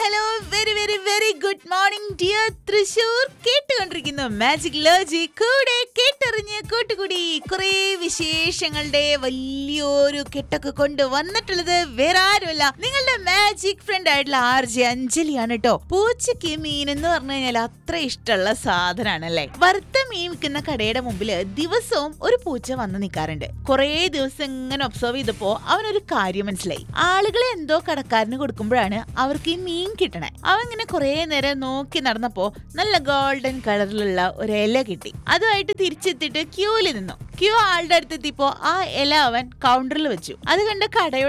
hello very very very good morning dear Thrissur കേട്ടുകൊണ്ടിരിക്കുന്നു magic ലോജി കൂടെ കേട്ടറിഞ്ഞ് കൂട്ടുകൂടി കുറെ വിശേഷങ്ങളുടെ വലിയൊരു കെട്ടൊക്കെ കൊണ്ട് വന്നിട്ടുള്ളത് വേറെ ആരുമല്ല നിങ്ങളുടെ മാജിക് ഫ്രണ്ട് ആയിട്ടുള്ള ആർ ജെ അഞ്ജലിയാണ് കേട്ടോ പൂച്ചയ്ക്ക് മീൻ എന്ന് പറഞ്ഞു കഴിഞ്ഞാൽ അത്ര ഇഷ്ടമുള്ള സാധനമാണല്ലേ വറുത്ത മീൻ വിൽക്കുന്ന കടയുടെ മുമ്പിൽ ദിവസവും ഒരു പൂച്ച വന്ന് നിൽക്കാറുണ്ട് കുറേ ദിവസം ഇങ്ങനെ ഒബ്സർവ് ചെയ്തപ്പോ അവനൊരു കാര്യം മനസ്സിലായി ആളുകളെ എന്തോ കടക്കാരന് കൊടുക്കുമ്പോഴാണ് അവർക്ക് ഈ മീൻ കിട്ടണേ അവൻ ഇങ്ങനെ കുറേ നേരം നോക്കി നടന്നപ്പോ നല്ല ഗോൾഡൻ കളറിലുള്ള ഒരു ഇല കിട്ടി അതുമായിട്ട് തിരിച്ചെത്തിയിട്ട് ക്യൂവിൽ നിന്നു ക്യൂ ആളുടെ അടുത്തെത്തിയപ്പോ ആ ഇല അവൻ കൗണ്ടറിൽ വെച്ചു അത് കണ്ട് കടയുടെ